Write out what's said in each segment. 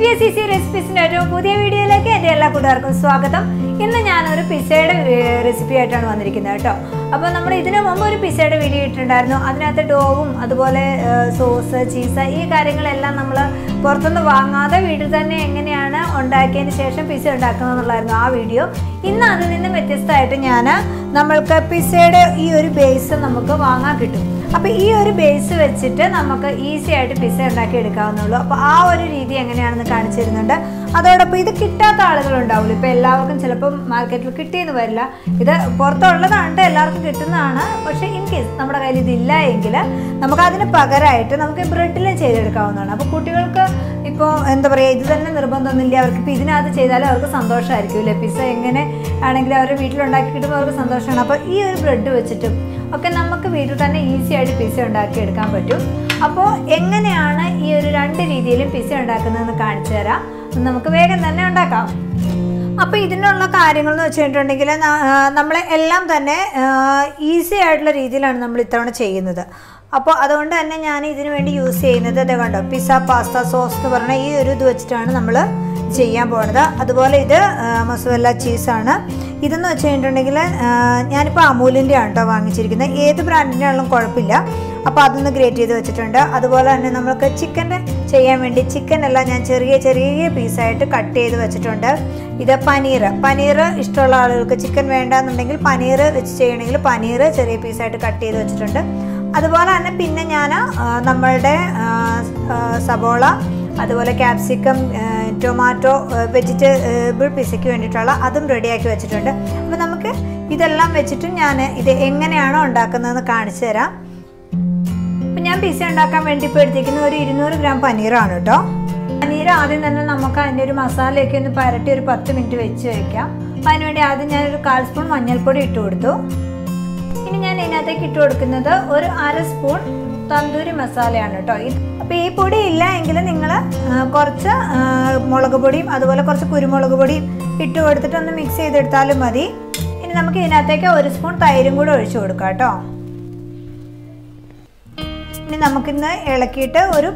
K C C റെസിപ്പീസിൻ്റെ ഏറ്റവും പുതിയ വീഡിയോയിലേക്ക് എൻ്റെ എല്ലാ കൂട്ടുകാർക്കും സ്വാഗതം ഇന്ന് ഞാനൊരു പിസയുടെ റെസിപ്പി ആയിട്ടാണ് വന്നിരിക്കുന്നത് കേട്ടോ അപ്പോൾ നമ്മൾ ഇതിനു മുമ്പ് ഒരു പിസയുടെ വീഡിയോ ഇട്ടിട്ടുണ്ടായിരുന്നു അതിനകത്ത് ഡോവും അതുപോലെ സോസ് ചീസ് ഈ കാര്യങ്ങളെല്ലാം നമ്മൾ പുറത്തുനിന്ന് വാങ്ങാതെ വീട്ടിൽ തന്നെ എങ്ങനെയാണ് ഉണ്ടാക്കിയതിന് ശേഷം പിസ ഉണ്ടാക്കുന്നത് എന്നുള്ളായിരുന്നു ആ വീഡിയോ ഇന്ന് അതിൽ നിന്ന് വ്യത്യസ്തമായിട്ട് ഞാൻ നമ്മൾക്ക് പിസയുടെ ഈ ഒരു ബേസ് നമുക്ക് വാങ്ങാൻ കിട്ടും അപ്പോൾ ഈ ഒരു ബേസ് വെച്ചിട്ട് നമുക്ക് ഈസി ആയിട്ട് പിസ്സ ഉണ്ടാക്കി എടുക്കാവുന്നുള്ളൂ അപ്പോൾ ആ ഒരു രീതി എങ്ങനെയാണെന്ന് കാണിച്ചു തരുന്നുണ്ട് അതോടൊപ്പം ഇത് കിട്ടാത്ത ആളുകളുണ്ടാവുള്ളൂ ഇപ്പോൾ എല്ലാവർക്കും ചിലപ്പം മാർക്കറ്റിൽ കിട്ടിയെന്ന് വരില്ല ഇത് പുറത്തുള്ളതാണ് എല്ലാവർക്കും കിട്ടുന്നതാണ് പക്ഷേ ഇൻ കേസ് നമ്മുടെ കയ്യിൽ ഇതില്ല എങ്കിൽ നമുക്ക് അതിന് പകരമായിട്ട് നമുക്ക് ബ്രെഡിലും ചെയ്തെടുക്കാവുന്നതാണ് അപ്പോൾ കുട്ടികൾക്ക് ഇപ്പോൾ എന്താ പറയുക ഇത് തന്നെ നിർബന്ധമൊന്നുമില്ല അവർക്ക് ഇപ്പോൾ ഇതിനകത്ത് ചെയ്താലും അവർക്ക് സന്തോഷമായിരിക്കും അല്ലേ പിസ്സ എങ്ങനെ ആണെങ്കിലും അവരുടെ വീട്ടിലുണ്ടാക്കി കിട്ടുമ്പോൾ അവർക്ക് സന്തോഷമാണ് അപ്പോൾ ഈ ഒരു ബ്രെഡ് വെച്ചിട്ടും ഒക്കെ നമുക്ക് വീട്ടിൽ തന്നെ ഈസി ആയിട്ട് പിസ്സ ഉണ്ടാക്കി എടുക്കാൻ പറ്റും അപ്പോൾ എങ്ങനെയാണ് ഈ ഒരു രണ്ട് രീതിയിലും പിസ്സ ഉണ്ടാക്കുന്നതെന്ന് കാണിച്ചു തരാം നമുക്ക് വേഗം തന്നെ ഉണ്ടാക്കാം അപ്പോൾ ഇതിനുള്ള കാര്യങ്ങൾ എന്ന് വെച്ചിട്ടുണ്ടെങ്കിൽ നമ്മൾ എല്ലാം തന്നെ ഈസി ആയിട്ടുള്ള രീതിയിലാണ് നമ്മൾ ഇത്തവണ ചെയ്യുന്നത് അപ്പോൾ അതുകൊണ്ട് തന്നെ ഞാൻ ഇതിനു വേണ്ടി യൂസ് ചെയ്യുന്നത് അതേ കണ്ടോ പിസ്സ പാസ്ത സോസ് എന്ന് പറഞ്ഞ ഈ ഒരു ഇത് വെച്ചിട്ടാണ് നമ്മൾ ചെയ്യാൻ പോകുന്നത് അതുപോലെ ഇത് മസുവല്ല ചീസാണ് ഇതെന്ന് വെച്ച് കഴിഞ്ഞിട്ടുണ്ടെങ്കിൽ ഞാനിപ്പോൾ അമൂലിൻ്റെ ആണ് കേട്ടോ വാങ്ങിച്ചിരിക്കുന്നത് ഏത് ബ്രാൻഡിൻ്റെ ആണെങ്കിലും കുഴപ്പമില്ല അപ്പോൾ അതൊന്ന് ഗ്രേറ്റ് ചെയ്ത് വെച്ചിട്ടുണ്ട് അതുപോലെ തന്നെ നമ്മൾക്ക് ചിക്കൻ്റെ ചെയ്യാൻ വേണ്ടി ചിക്കൻ എല്ലാം ഞാൻ ചെറിയ ചെറിയ പീസായിട്ട് കട്ട് ചെയ്ത് വെച്ചിട്ടുണ്ട് ഇത് പനീർ പനീർ ഇഷ്ടമുള്ള ആളുകൾക്ക് ചിക്കൻ വേണ്ടാന്നുണ്ടെങ്കിൽ പനീർ വെച്ച് ചെയ്യണമെങ്കിൽ പനീർ ചെറിയ പീസായിട്ട് കട്ട് ചെയ്ത് വെച്ചിട്ടുണ്ട് അതുപോലെ തന്നെ പിന്നെ ഞാൻ നമ്മളുടെ സബോള അതുപോലെ ക്യാപ്സിക്കം ടൊമാറ്റോ വെജിറ്റബിൾ പിസയ്ക്ക് വേണ്ടിയിട്ടുള്ള അതും റെഡിയാക്കി വെച്ചിട്ടുണ്ട് അപ്പോൾ നമുക്ക് ഇതെല്ലാം വെച്ചിട്ട് ഞാൻ ഇത് എങ്ങനെയാണോ ഉണ്ടാക്കുന്നതെന്ന് കാണിച്ചു തരാം അപ്പം ഞാൻ പിസ ഉണ്ടാക്കാൻ വേണ്ടി ഇപ്പോൾ എടുത്തിരിക്കുന്നത് ഒരു ഇരുന്നൂറ് ഗ്രാം പനീറാണ് കേട്ടോ പനീർ ആദ്യം തന്നെ നമുക്ക് അതിൻ്റെ ഒരു മസാലയൊക്കെ ഒന്ന് പരട്ടി ഒരു പത്ത് മിനിറ്റ് വെച്ച് വയ്ക്കാം അപ്പം അതിനുവേണ്ടി ആദ്യം ഞാനൊരു കാൽ സ്പൂൺ മഞ്ഞൾപ്പൊടി ഇട്ട് കൊടുത്തു ഇനി ഞാൻ ഇതിനകത്തേക്ക് ഇട്ട് കൊടുക്കുന്നത് ഒരു അര സ്പൂൺ തന്തൂരി മസാലയാണ് കേട്ടോ ഇത് അപ്പോൾ ഈ പൊടി ഇല്ല എങ്കിൽ നിങ്ങൾ കുറച്ച് മുളക് പൊടിയും അതുപോലെ കുറച്ച് കുരുമുളക് പൊടിയും ഇട്ട് കൊടുത്തിട്ട് ഒന്ന് മിക്സ് ചെയ്തെടുത്താലും മതി ഇനി നമുക്ക് ഇതിനകത്തേക്ക് ഒരു സ്പൂൺ തൈരും കൂടെ ഒഴിച്ചു കൊടുക്കാം കേട്ടോ ഇനി നമുക്കിന്ന് ഇളക്കിയിട്ട് ഒരു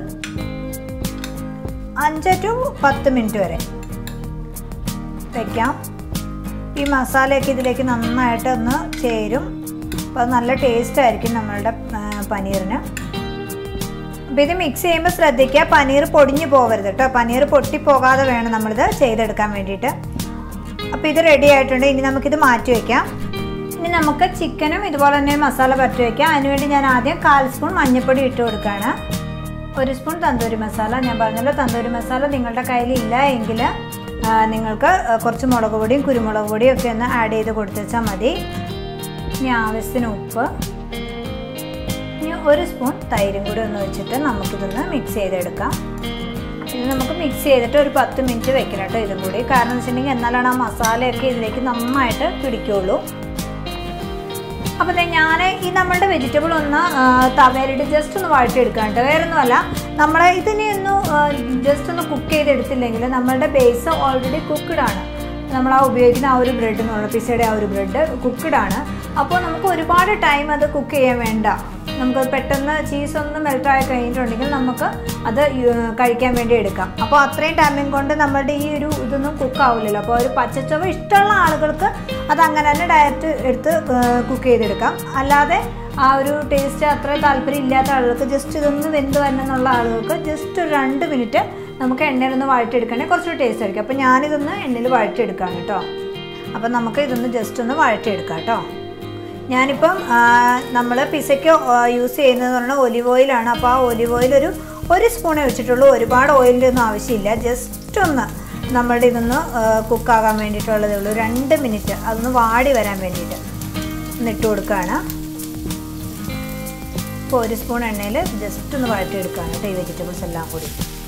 അഞ്ച് ടു പത്ത് മിനിറ്റ് വരെ വയ്ക്കാം ഈ മസാലയൊക്കെ ഇതിലേക്ക് നന്നായിട്ട് ഒന്ന് ചേരും അപ്പോൾ നല്ല ടേസ്റ്റ് ആയിരിക്കും നമ്മളുടെ പനീറിന് അപ്പോൾ ഇത് മിക്സ് ചെയ്യുമ്പോൾ ശ്രദ്ധിക്കുക പനീർ പൊടിഞ്ഞു പോകരുത് കേട്ടോ പനീർ പൊട്ടിപ്പോകാതെ വേണം നമ്മളിത് ചെയ്തെടുക്കാൻ വേണ്ടിയിട്ട് അപ്പോൾ ഇത് റെഡി ആയിട്ടുണ്ട് ഇനി നമുക്കിത് മാറ്റി വയ്ക്കാം ഇനി നമുക്ക് ചിക്കനും ഇതുപോലെ തന്നെ മസാല പരട്ടി വയ്ക്കാം അതിനുവേണ്ടി ഞാൻ ആദ്യം കാൽ സ്പൂൺ മഞ്ഞൾപ്പൊടി ഇട്ട് കൊടുക്കുകയാണ് ഒരു സ്പൂൺ തന്തൂരി മസാല ഞാൻ പറഞ്ഞല്ലോ തന്തൂരി മസാല നിങ്ങളുടെ കയ്യിൽ ഇല്ല എങ്കിൽ നിങ്ങൾക്ക് കുറച്ച് മുളക് പൊടിയും കുരുമുളക് പൊടിയും ഒക്കെ ഒന്ന് ആഡ് ചെയ്ത് കൊടുത്തുവെച്ചാൽ മതി ഇനി ആവശ്യത്തിന് ഉപ്പ് ഇനി ഒരു സ്പൂൺ തൈരും കൂടി ഒന്ന് വെച്ചിട്ട് നമുക്കിതൊന്ന് മിക്സ് ചെയ്തെടുക്കാം ഇത് നമുക്ക് മിക്സ് ചെയ്തിട്ട് ഒരു പത്ത് മിനിറ്റ് വെക്കണം കേട്ടോ ഇതും കൂടി കാരണം എന്ന് വെച്ചിട്ടുണ്ടെങ്കിൽ എന്നാലാണ് ആ മസാലയൊക്കെ ഇതിലേക്ക് നന്നായിട്ട് പിടിക്കുള്ളൂ അപ്പോൾ ഞാൻ ഈ നമ്മളുടെ വെജിറ്റബിൾ ഒന്ന് തവയിലിട്ട് ജസ്റ്റ് ഒന്ന് വഴറ്റിയെടുക്കാം കേട്ടോ വേറെ ഒന്നുമല്ല നമ്മൾ ഇതിനെ ഒന്ന് ജസ്റ്റ് ഒന്ന് കുക്ക് ചെയ്തെടുത്തില്ലെങ്കിൽ നമ്മളുടെ ബേസ് ഓൾറെഡി കുക്ക്ഡ് ആണ് നമ്മൾ ആ ഉപയോഗിക്കുന്ന ആ ഒരു ബ്രെഡ് എന്നുള്ള പിസയുടെ ആ ഒരു ബ്രെഡ് കുക്ക്ഡ് ആണ് അപ്പോൾ നമുക്ക് ഒരുപാട് ടൈം അത് കുക്ക് ചെയ്യാൻ വേണ്ട നമുക്ക് പെട്ടെന്ന് ചീസ് ഒന്ന് മെൽറ്റായി കഴിഞ്ഞിട്ടുണ്ടെങ്കിൽ നമുക്ക് അത് കഴിക്കാൻ വേണ്ടി എടുക്കാം അപ്പോൾ അത്രയും ടൈമിങ് കൊണ്ട് നമ്മളുടെ ഈ ഒരു ഇതൊന്നും കുക്ക് ആവില്ലല്ലോ അപ്പോൾ ഒരു പച്ചച്ചവ ഇഷ്ടമുള്ള ആളുകൾക്ക് അത് അങ്ങനെ തന്നെ ഡയറക്റ്റ് എടുത്ത് കുക്ക് ചെയ്തെടുക്കാം അല്ലാതെ ആ ഒരു ടേസ്റ്റ് അത്ര താല്പര്യം ഇല്ലാത്ത ആളുകൾക്ക് ജസ്റ്റ് ഇതൊന്ന് വെന്ത് വരണമെന്നുള്ള ആളുകൾക്ക് ജസ്റ്റ് ഒരു രണ്ട് മിനിറ്റ് നമുക്ക് എണ്ണയിലൊന്ന് വഴറ്റിയെടുക്കണമെങ്കിൽ കുറച്ചുകൂടി ടേസ്റ്റ് ആയിരിക്കും അപ്പോൾ ഞാനിതൊന്ന് എണ്ണയിൽ വഴറ്റിയെടുക്കുകയാണ് കേട്ടോ അപ്പോൾ നമുക്ക് ഇതൊന്ന് ജസ്റ്റ് ഒന്ന് വഴറ്റിയെടുക്കാം കേട്ടോ ഞാനിപ്പം നമ്മൾ പിസയ്ക്ക് യൂസ് ചെയ്യുന്നതെന്ന് പറഞ്ഞാൽ ഒലിവ് ഓയിലാണ് അപ്പോൾ ആ ഒലിവ് ഓയിൽ ഒരു ഒരു സ്പൂണേ വെച്ചിട്ടുള്ളൂ ഒരുപാട് ഓയിലിൻ്റെ ഒന്നും ആവശ്യമില്ല ജസ്റ്റ് ഒന്ന് നമ്മളുടെ ഇതൊന്ന് കുക്കാകാൻ വേണ്ടിയിട്ടുള്ളതേ ഉള്ളൂ രണ്ട് മിനിറ്റ് അതൊന്ന് വാടി വരാൻ വേണ്ടിയിട്ട് എന്നിട്ട് കൊടുക്കുകയാണ് ഇപ്പോൾ ഒരു സ്പൂൺ എണ്ണയിൽ ജസ്റ്റ് ഒന്ന് വഴറ്റിയെടുക്കുകയാണ് കേട്ടോ ഈ വെജിറ്റബിൾസ് എല്ലാം കൂടി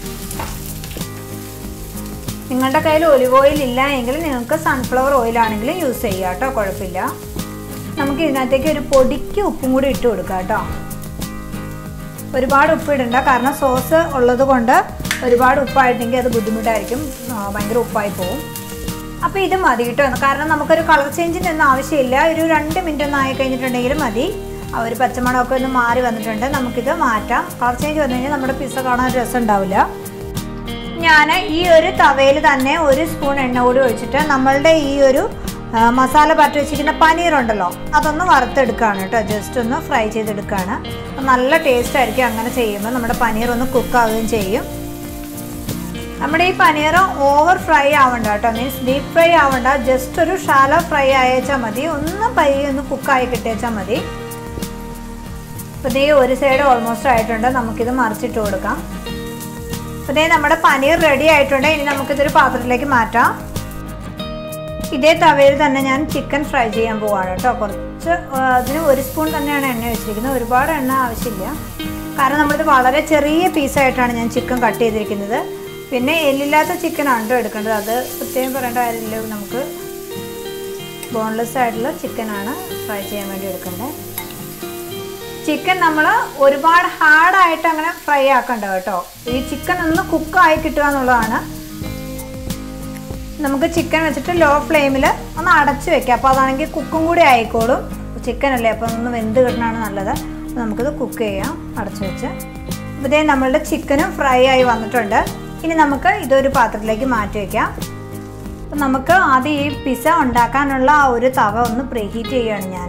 നിങ്ങളുടെ കയ്യിൽ ഒലിവ് ഓയിൽ ഇല്ല എങ്കിൽ നിങ്ങൾക്ക് സൺഫ്ലവർ ഓയിലാണെങ്കിലും യൂസ് ചെയ്യാം കേട്ടോ കുഴപ്പമില്ല നമുക്ക് ഇതിനകത്തേക്ക് ഒരു പൊടിക്ക് ഉപ്പും കൂടി ഇട്ട് കൊടുക്കാം കേട്ടോ ഒരുപാട് ഉപ്പ് ഇടണ്ട കാരണം സോസ് ഉള്ളത് കൊണ്ട് ഒരുപാട് ഉപ്പായിട്ടെങ്കിൽ അത് ബുദ്ധിമുട്ടായിരിക്കും ഭയങ്കര ഉപ്പായി പോകും അപ്പോൾ ഇത് മതി കേട്ടോ കാരണം നമുക്കൊരു കളർ ചേഞ്ചിൻ്റെ ഒന്നും ആവശ്യമില്ല ഒരു രണ്ട് മിനിറ്റ് ഒന്നും ആയി കഴിഞ്ഞിട്ടുണ്ടെങ്കിൽ മതി ആ ഒരു പച്ചമണമൊക്കെ ഒന്ന് മാറി വന്നിട്ടുണ്ട് നമുക്കിത് മാറ്റാം കളർ ചേഞ്ച് വന്നു കഴിഞ്ഞാൽ നമ്മുടെ പിസ്സ കാണാൻ രസം ഉണ്ടാവില്ല ഞാൻ ഈ ഒരു തവയിൽ തന്നെ ഒരു സ്പൂൺ എണ്ണ കൂടി ഒഴിച്ചിട്ട് നമ്മളുടെ ഈ ഒരു ആ, മസാല പറ്റി വെച്ചിരിക്കുന്ന പനീർ ഉണ്ടല്ലോ അതൊന്ന് വറുത്തെടുക്കുകയാണ് കേട്ടോ ജസ്റ്റ് ഒന്ന് ഫ്രൈ ചെയ്തെടുക്കുകയാണ് അപ്പം നല്ല ടേസ്റ്റ് ആയിരിക്കും അങ്ങനെ ചെയ്യുമ്പോൾ നമ്മുടെ പനീർ ഒന്ന് കുക്കാവുകയും ചെയ്യും നമ്മുടെ ഈ പനീർ ഓവർ ഫ്രൈ ആവണ്ട കേട്ടോ മീൻസ് ഡീപ്പ് ഫ്രൈ ആവണ്ട ജസ്റ്റ് ഒരു ഷാലോ ഫ്രൈ അയച്ചാൽ മതി ഒന്ന് പയ്യെ ഒന്ന് കുക്കായി കിട്ടിയേച്ചാൽ മതി അപ്പോൾ ഇതേ ഒരു സൈഡ് ഓൾമോസ്റ്റ് ആയിട്ടുണ്ട് നമുക്കിത് മറിച്ചിട്ട് കൊടുക്കാം അപ്പോൾ ഇതേ നമ്മുടെ പനീർ റെഡി ആയിട്ടുണ്ട് ഇനി നമുക്കിതൊരു പാത്രത്തിലേക്ക് മാറ്റാം ഇതേ തവയിൽ തന്നെ ഞാൻ ചിക്കൻ ഫ്രൈ ചെയ്യാൻ പോവാണ് കേട്ടോ കുറച്ച് ആ, അതിന് ഒരു സ്പൂൺ തന്നെയാണ് എണ്ണ വെച്ചിരിക്കുന്നത് ഒരുപാട് എണ്ണ ആവശ്യമില്ല കാരണം നമ്മളിത് വളരെ ചെറിയ പീസായിട്ടാണ് ഞാൻ ചിക്കൻ കട്ട് ചെയ്തിരിക്കുന്നത് പിന്നെ എല്ലില്ലാത്ത ചിക്കനാണ് കേട്ടോ എടുക്കേണ്ടത് അത് പ്രത്യേകം പറയേണ്ട കാര്യമില്ല നമുക്ക് ബോൺലെസ് ആയിട്ടുള്ള ചിക്കനാണ് ഫ്രൈ ചെയ്യാൻ വേണ്ടി എടുക്കേണ്ടത് ചിക്കൻ നമ്മൾ ഒരുപാട് ഹാർഡായിട്ട് അങ്ങനെ ഫ്രൈ ആക്കണ്ട കേട്ടോ ഈ ചിക്കൻ ഒന്ന് കുക്കായി കിട്ടുക എന്നുള്ളതാണ് നമുക്ക് ചിക്കൻ വെച്ചിട്ട് ലോ ഫ്ലെയിമിൽ ഒന്ന് അടച്ച് വെക്കാം അപ്പോൾ അതാണെങ്കിൽ കുക്കും കൂടി ആയിക്കോളും ചിക്കൻ അല്ലേ അപ്പോൾ ഒന്ന് വെന്ത് കിട്ടണതാണ് നല്ലത് അപ്പോൾ നമുക്കിത് കുക്ക് ചെയ്യാം അടച്ച് വെച്ച് അപ്പോൾ ഇതേ നമ്മളുടെ ചിക്കനും ഫ്രൈ ആയി വന്നിട്ടുണ്ട് ഇനി നമുക്ക് ഇതൊരു പാത്രത്തിലേക്ക് മാറ്റി വയ്ക്കാം അപ്പോൾ നമുക്ക് ആദ്യം ഈ പിസ്സ ഉണ്ടാക്കാനുള്ള ആ ഒരു തവ ഒന്ന് പ്രീഹീറ്റ് ചെയ്യുകയാണ് ഞാൻ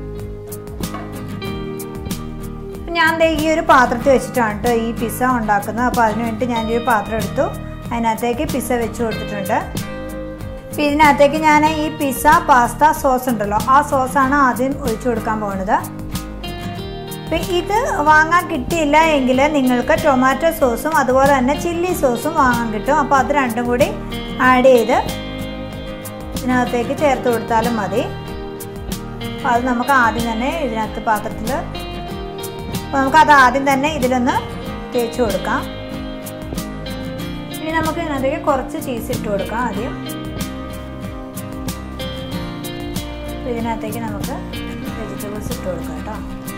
അപ്പം ഞാൻ ദേ ഈ ഒരു പാത്രത്തിൽ വെച്ചിട്ടാണ് കേട്ടോ ഈ പിസ്സ ഉണ്ടാക്കുന്നത് അപ്പോൾ അതിന് വേണ്ടിയിട്ട് ഞാൻ ഈ ഒരു പാത്രം എടുത്തു അതിനകത്തേക്ക് പിസ്സ വെച്ച് കൊടുത്തിട്ടുണ്ട് അപ്പോൾ ഇതിനകത്തേക്ക് ഞാൻ ഈ പിസ്സ പാസ്ത സോസ് ഉണ്ടല്ലോ ആ സോസാണ് ആദ്യം ഒഴിച്ചു കൊടുക്കാൻ പോകുന്നത് അപ്പം ഇത് വാങ്ങാൻ കിട്ടിയില്ല എങ്കിൽ നിങ്ങൾക്ക് ടൊമാറ്റോ സോസും അതുപോലെ തന്നെ ചില്ലി സോസും വാങ്ങാൻ കിട്ടും അപ്പോൾ അത് രണ്ടും കൂടി ആഡ് ചെയ്ത് ഇതിനകത്തേക്ക് ചേർത്ത് കൊടുത്താലും മതി അപ്പോൾ അത് നമുക്ക് ആദ്യം തന്നെ ഇതിനകത്ത് പാത്രത്തിൽ അപ്പോൾ നമുക്കത് ആദ്യം തന്നെ ഇതിലൊന്ന് തേച്ച് കൊടുക്കാം ഇനി നമുക്ക് ഇതിനകത്തേക്ക് കുറച്ച് ചീസ് ഇട്ട് കൊടുക്കാം ആദ്യം അപ്പോൾ ഇതിനകത്തേക്ക് നമുക്ക് വെജിറ്റബിൾസ് ഇട്ട് കൊടുക്കാം കേട്ടോ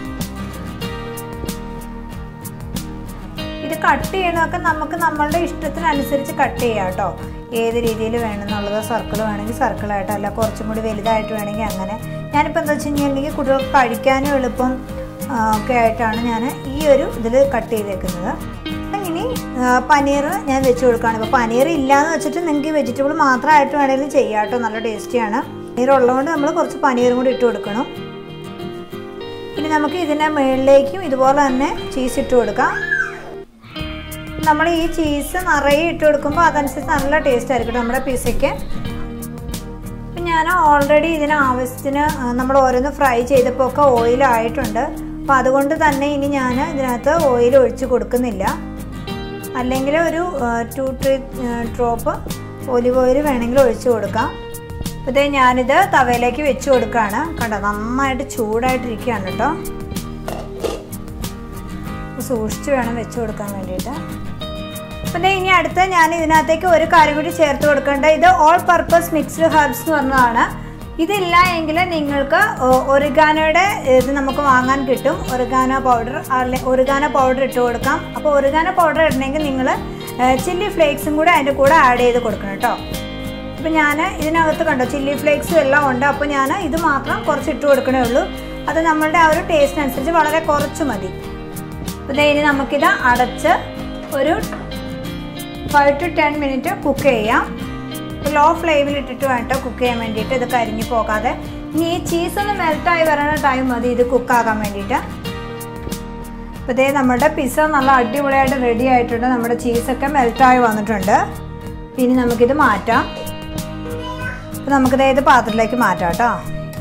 ഇത് കട്ട് ചെയ്യണമൊക്കെ നമുക്ക് നമ്മളുടെ ഇഷ്ടത്തിനനുസരിച്ച് കട്ട് ചെയ്യാം കേട്ടോ ഏത് രീതിയിൽ വേണമെന്നുള്ളത് സർക്കിൾ വേണമെങ്കിൽ സർക്കിളായിട്ട് അല്ല കുറച്ചും കൂടി വലുതായിട്ട് വേണമെങ്കിൽ അങ്ങനെ ഞാനിപ്പോൾ എന്താ വെച്ച് കഴിഞ്ഞിട്ടുണ്ടെങ്കിൽ കുട്ടികൾക്ക് കഴിക്കാനും എളുപ്പം ആ, ഒക്കെ ആയിട്ടാണ് ഞാൻ ഈ ഒരു ഇതിൽ കട്ട് ചെയ്തേക്കുന്നത് ഇനി ആ, പനീർ ഞാൻ വെച്ച് കൊടുക്കുകയാണ് ഇപ്പോൾ പനീർ ഇല്ലയെന്ന് വെച്ചിട്ട് നിങ്ങൾക്ക് വെജിറ്റബിൾ മാത്രമായിട്ട് വേണമെങ്കിലും ചെയ്യാം കേട്ടോ നല്ല ടേസ്റ്റിയാണ് പനീർ ഉള്ളതുകൊണ്ട് നമ്മൾ കുറച്ച് പനീറും കൂടി ഇട്ട് കൊടുക്കണം ഇനി നമുക്ക് ഇതിൻ്റെ മുകളിലേക്കും ഇതുപോലെ തന്നെ ചീസ് ഇട്ട് കൊടുക്കാം നമ്മൾ ഈ ചീസ് നിറയെ ഇട്ട് കൊടുക്കുമ്പോൾ അതനുസരിച്ച് നല്ല ടേസ്റ്റ് ആയിരിക്കും കേട്ടോ നമ്മുടെ പിസയ്ക്ക് അപ്പം ഞാൻ ഓൾറെഡി ഇതിന് ആവശ്യത്തിന് ആ, നമ്മൾ ഓരോന്ന് ഫ്രൈ ചെയ്തപ്പോൾ ഒക്കെ ഓയിലായിട്ടുണ്ട് അപ്പോൾ അതുകൊണ്ട് തന്നെ ഇനി ഞാൻ ഇതിനകത്ത് ഓയിൽ ഒഴിച്ച് കൊടുക്കുന്നില്ല അല്ലെങ്കിൽ ഒരു two three drop olive oil വേണമെങ്കിൽ ഒഴിച്ച് കൊടുക്കാം അപ്പോൾ ഇതേ ഞാനിത് തവയിലേക്ക് വെച്ച് കൊടുക്കുകയാണ് കണ്ടോ നന്നായിട്ട് ചൂടായിട്ടിരിക്കുകയാണ് കേട്ടോ അപ്പോൾ സൂക്ഷിച്ച് വേണം വെച്ച് കൊടുക്കാൻ വേണ്ടിയിട്ട് അപ്പം ദേ ഇനി അടുത്ത് ഞാൻ ഇതിനകത്തേക്ക് ഒരു കാര്യം കൂടി ചേർത്ത് കൊടുക്കേണ്ട ഇത് ഓൾ പർപ്പസ് മിക്സ്ഡ് ഹെർബ്സ് എന്ന് പറഞ്ഞതാണ് ഇതില്ല എങ്കിൽ നിങ്ങൾക്ക് ഒറിഗാനോയുടെ ഇത് നമുക്ക് വാങ്ങാൻ കിട്ടും ഒറിഗാനോ പൗഡർ അല്ലെ ഒറിഗാനോ പൗഡർ ഇട്ട് കൊടുക്കാം അപ്പോൾ ഒറിഗാനോ പൗഡർ ഇടണമെങ്കിൽ നിങ്ങൾ ചില്ലി ഫ്ലേക്സും കൂടെ അതിൻ്റെ കൂടെ ആഡ് ചെയ്ത് കൊടുക്കണം കേട്ടോ അപ്പോൾ ഞാൻ ഇതിനകത്ത് കണ്ടോ ചില്ലി ഫ്ലേക്സും എല്ലാം ഉണ്ട് അപ്പോൾ ഞാൻ ഇത് മാത്രം കുറച്ച് ഇട്ട് കൊടുക്കണേ ഉള്ളൂ അത് നമ്മളുടെ ആ ഒരു ടേസ്റ്റിനനുസരിച്ച് വളരെ കുറച്ച് മതി അപ്പോൾ ദേ ഇനി നമുക്കിത് അടച്ച് ഒരു five to ten minute cook ചെയ്യാം ലോ ഫ്ലെയിമിൽ ഇട്ടിട്ട് വേണ്ട കുക്ക് ചെയ്യാൻ വേണ്ടിയിട്ട് ഇത് കരിഞ്ഞു പോകാതെ ഇനി ഈ ചീസ് ഒന്ന് മെൽറ്റായി വരുന്ന ടൈം മതി ഇത് കുക്കാകാൻ വേണ്ടിയിട്ട് അപ്പോൾ ഇതേ നമ്മുടെ പിസ്സ നല്ല അടിപൊളിയായിട്ട് റെഡി ആയിട്ടുണ്ട് നമ്മുടെ ചീസൊക്കെ മെൽറ്റായി വന്നിട്ടുണ്ട് ഇനി നമുക്കിത് മാറ്റാം അപ്പോൾ നമുക്കിത് ഇത് പാത്രത്തിലേക്ക് മാറ്റാം കേട്ടോ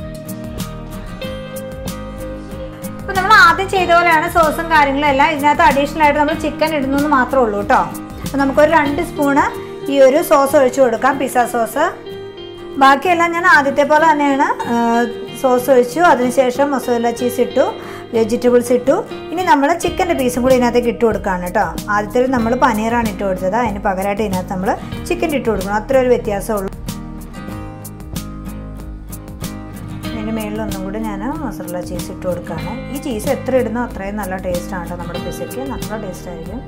അപ്പോൾ നമ്മൾ ആദ്യം ചെയ്ത പോലെയാണ് സോസും കാര്യങ്ങളും എല്ലാം ഇതിനകത്ത് അഡീഷണൽ ആയിട്ട് നമ്മൾ ചിക്കൻ ഇടുന്നു മാത്രമേ ഉള്ളൂ കേട്ടോ അപ്പോൾ നമുക്കൊരു രണ്ട് സ്പൂണ് ഈ ഒരു സോസ് ഒഴിച്ചു കൊടുക്കാം പിസ്സ സോസ് ബാക്കിയെല്ലാം ഞാൻ ആദ്യത്തെ പോലെ തന്നെയാണ് സോസ് ഒഴിച്ചു അതിനുശേഷം മൊസോല ചീസ് ഇട്ടു വെജിറ്റബിൾസ് ഇട്ടു ഇനി നമ്മൾ ചിക്കൻ്റെ പീസും കൂടി ഇതിനകത്തേക്ക് ഇട്ട് കൊടുക്കുകയാണ് കേട്ടോ ആദ്യത്തിൽ നമ്മൾ പനീറാണ് ഇട്ട് കൊടുത്തത് അതിന് പകരമായിട്ട് ഇതിനകത്ത് നമ്മൾ ചിക്കൻ ഇട്ട് കൊടുക്കണം അത്ര ഒരു വ്യത്യാസമുള്ളൂ ഇതിൻ്റെ മേളിൽ ഒന്നും കൂടി ഞാൻ മസാല ചീസ് ഇട്ട് കൊടുക്കുകയാണ് ഈ ചീസ് എത്ര ഇടുന്നോ അത്രയും നല്ല ടേസ്റ്റാണ് കേട്ടോ നമ്മുടെ പിസയ്ക്ക് നല്ല ടേസ്റ്റ് ആയിരിക്കും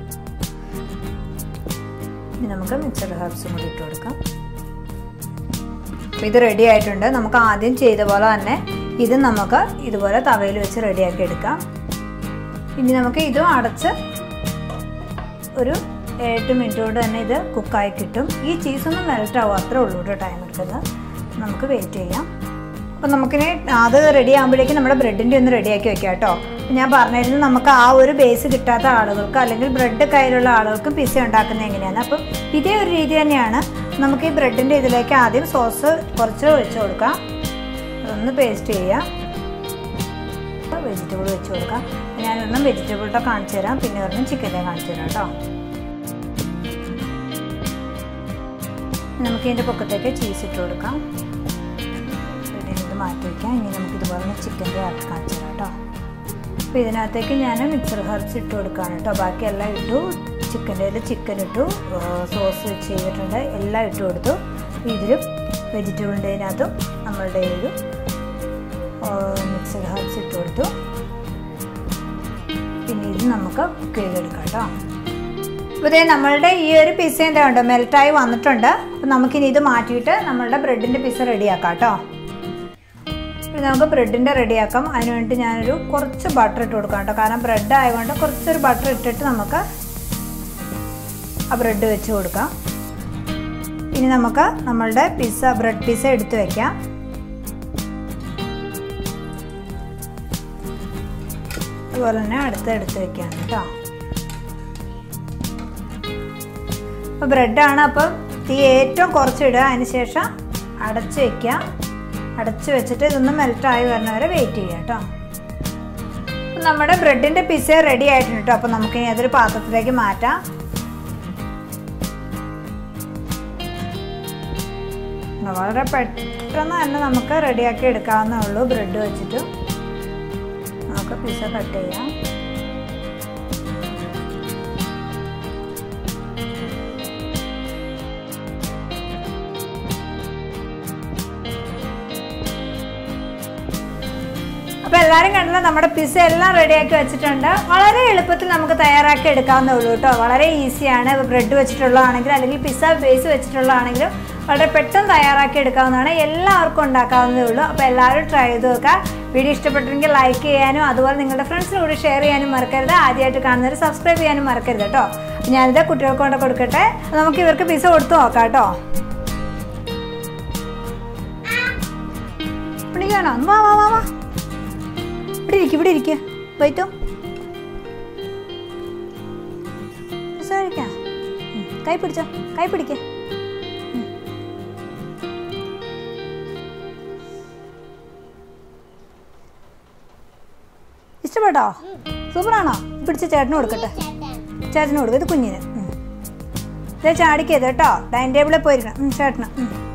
ഇനി നമുക്ക് മിക്സഡ് ഹെർബ്സും കൂടി ഇട്ട് കൊടുക്കാം അപ്പോൾ ഇത് റെഡി ആയിട്ടുണ്ട് നമുക്ക് ആദ്യം ചെയ്ത പോലെ തന്നെ ഇത് നമുക്ക് ഇതുപോലെ തവയിൽ വെച്ച് റെഡിയാക്കി എടുക്കാം ഇനി നമുക്ക് ഇതും അടച്ച് ഒരു എട്ട് മിനിറ്റ് കൊണ്ട് തന്നെ ഇത് കുക്കായി കിട്ടും ഈ ചീസൊന്നും മെൽറ്റ് ആവും അത്രേ ഉള്ളൂ കേട്ടോ ടൈം എടുക്കുന്നത് നമുക്ക് വെയിറ്റ് ചെയ്യാം അപ്പം നമുക്കിനി അത് റെഡി ആകുമ്പോഴേക്കും നമ്മുടെ ബ്രെഡിൻ്റെ ഒന്ന് റെഡിയാക്കി വെക്കാം കേട്ടോ അപ്പം ഞാൻ പറഞ്ഞിരുന്നു നമുക്ക് ആ ഒരു ബേസ് കിട്ടാത്ത ആളുകൾക്ക് അല്ലെങ്കിൽ ബ്രെഡ് കയ്യിലുള്ള ആളുകൾക്ക് പിസ്സ ഉണ്ടാക്കുന്നത് എങ്ങനെയാണ് അപ്പം ഇതേ ഒരു രീതി തന്നെയാണ് നമുക്ക് ഈ ബ്രെഡിൻ്റെ ഇതിലേക്ക് ആദ്യം സോസ് കുറച്ച് ഒഴിച്ചു കൊടുക്കാം അതൊന്ന് പേസ്റ്റ് ചെയ്യാം വെജിറ്റബിൾ വെച്ച് കൊടുക്കാം ഞാനൊന്നും വെജിറ്റബിളിൻ്റെ കാണിച്ചു തരാം പിന്നെ ഒരെണ്ണം ചിക്കൻ്റെ കാണിച്ചു തരാം കേട്ടോ നമുക്ക് ഇതിൻ്റെ പൊക്കത്തേക്ക് ചീസ് ഇട്ട് കൊടുക്കാം പിന്നെ ഇത് മാറ്റി വയ്ക്കാം ഇനി നമുക്ക് ഇതുപോലെ ചിക്കൻ്റെ ആക്കി കാണിച്ചു തരാം കേട്ടോ അപ്പോൾ ഇതിനകത്തേക്ക് ഞാൻ മിക്സർ ഹെർബ്സ് ഇട്ട് കൊടുക്കുകയാണ് കേട്ടോ ബാക്കി എല്ലാം ഇട്ടു ചിക്കൻ്റെ ചിക്കൻ ഇട്ടു സോസ് വെച്ച് ചെയ്തിട്ടുണ്ട് എല്ലാം ഇട്ട് കൊടുത്തു ഇതിലും വെജിറ്റബിളിൻ്റെ ഇതിനകത്തും നമ്മളുടെ ഒരു മിക്സഡ് ഹെർബ്സ് ഇട്ട് കൊടുത്തു പിന്നെ ഇത് നമുക്ക് കുക്ക് ചെയ്തെടുക്കാം കേട്ടോ അപ്പോൾ ഇതേ നമ്മളുടെ ഈ ഒരു പിസ്സ എന്താ ഉണ്ട് മെൽറ്റായി വന്നിട്ടുണ്ട് അപ്പോൾ നമുക്കിനി ഇത് മാറ്റിയിട്ട് നമ്മളുടെ ബ്രെഡിൻ്റെ പിസ്സ റെഡിയാക്കാം കേട്ടോ ഇനി നമുക്ക് ബ്രെഡിൻ്റെ റെഡിയാക്കാം അതിന് വേണ്ടി ഞാനൊരു കുറച്ച് ബട്ടർ ഇട്ട് കൊടുക്കാം കേട്ടോ കാരണം ബ്രെഡ് ആയതുകൊണ്ട് കുറച്ചൊരു ബട്ടർ ഇട്ടിട്ട് നമുക്ക് ആ ബ്രെഡ് വെച്ച് കൊടുക്കാം ഇനി നമുക്ക് നമ്മളുടെ പിസ്സ ബ്രെഡ് പിസ്സ എടുത്ത് വയ്ക്കാം അതുപോലെ തന്നെ അടുത്ത് എടുത്ത് വെക്കാം കേട്ടോ അപ്പോൾ ബ്രെഡാണ് അപ്പം തീ ഏറ്റവും കുറച്ചിടുക അതിന് ശേഷം അടച്ച് വെക്കുക അടച്ച് വെച്ചിട്ട് ഇതൊന്ന് മെൽറ്റായി വരുന്നവരെ വെയിറ്റ് ചെയ്യുക കേട്ടോ അപ്പം നമ്മുടെ ബ്രെഡിൻ്റെ പിസ്സ റെഡി ആയിട്ടുണ്ട് കേട്ടോ അപ്പോൾ നമുക്ക് ഇനി അതൊരു പാത്രത്തിലേക്ക് മാറ്റാം വളരെ പെട്ടെന്ന് തന്നെ നമുക്ക് റെഡിയാക്കി എടുക്കാവുന്നേ ഉള്ളൂ ബ്രെഡ് വെച്ചിട്ട് നമുക്ക് പിസ്സ കട്ട് ചെയ്യാം അപ്പോൾ എല്ലാവരും കണ്ടല്ലോ നമ്മുടെ പിസ്സ എല്ലാം റെഡിയാക്കി വെച്ചിട്ടുണ്ട് വളരെ എളുപ്പത്തിൽ നമുക്ക് തയ്യാറാക്കി എടുക്കാവുന്നേ ഉള്ളൂ കേട്ടോ വളരെ ഈസിയാണ് ബ്രെഡ് വെച്ചിട്ടുള്ളതാണെങ്കിലും അല്ലെങ്കിൽ പിസ്സ ബേസ് വെച്ചിട്ടുള്ളതാണെങ്കിലും വളരെ പെട്ടെന്ന് തയ്യാറാക്കി എടുക്കാവുന്നതാണ് എല്ലാവർക്കും ഉണ്ടാക്കാവുന്നതേ ഉള്ളൂ അപ്പോൾ എല്ലാവരും ട്രൈ ചെയ്ത് നോക്കുക വീഡിയോ ഇഷ്ടപ്പെട്ടെങ്കിൽ ലൈക്ക് ചെയ്യാനും അതുപോലെ നിങ്ങളുടെ ഫ്രണ്ട്സിന് കൂടി ഷെയർ ചെയ്യാനും മറക്കരുത് ആദ്യമായിട്ട് കാണുന്നവർ സബ്സ്ക്രൈബ് ചെയ്യാനും മറക്കരുത് കേട്ടോ ഞാനിത് കുട്ടികൾക്ക് കൊണ്ട് കൊടുക്കട്ടെ നമുക്ക് ഇവർക്ക് പിസ്സ കൊടുത്തു നോക്കാം കേട്ടോ വിളിക്കാണോ വാ വാ വാ വാ ഇവിടെ ഇരിക്കും ഇവിടെ ഇരിക്കുക വൈറ്റോ കഴിക്കാം കൈ പിടിച്ചോ കൈ പിടിക്ക ഇഷ്ടപ്പെട്ടോ സൂപ്പറാണോ പിടിച്ച് ചേട്ടന് കൊടുക്കട്ടെ ചേട്ടന് കൊടുക്കും ഇത് കുഞ്ഞിന് ഉം. ഇത് ചാടിക്കരുത് കേട്ടോ ഡൈനിങ് ടേബിളിൽ പോയിരിക്കണം ഉം, ചേട്ടന് ഉം.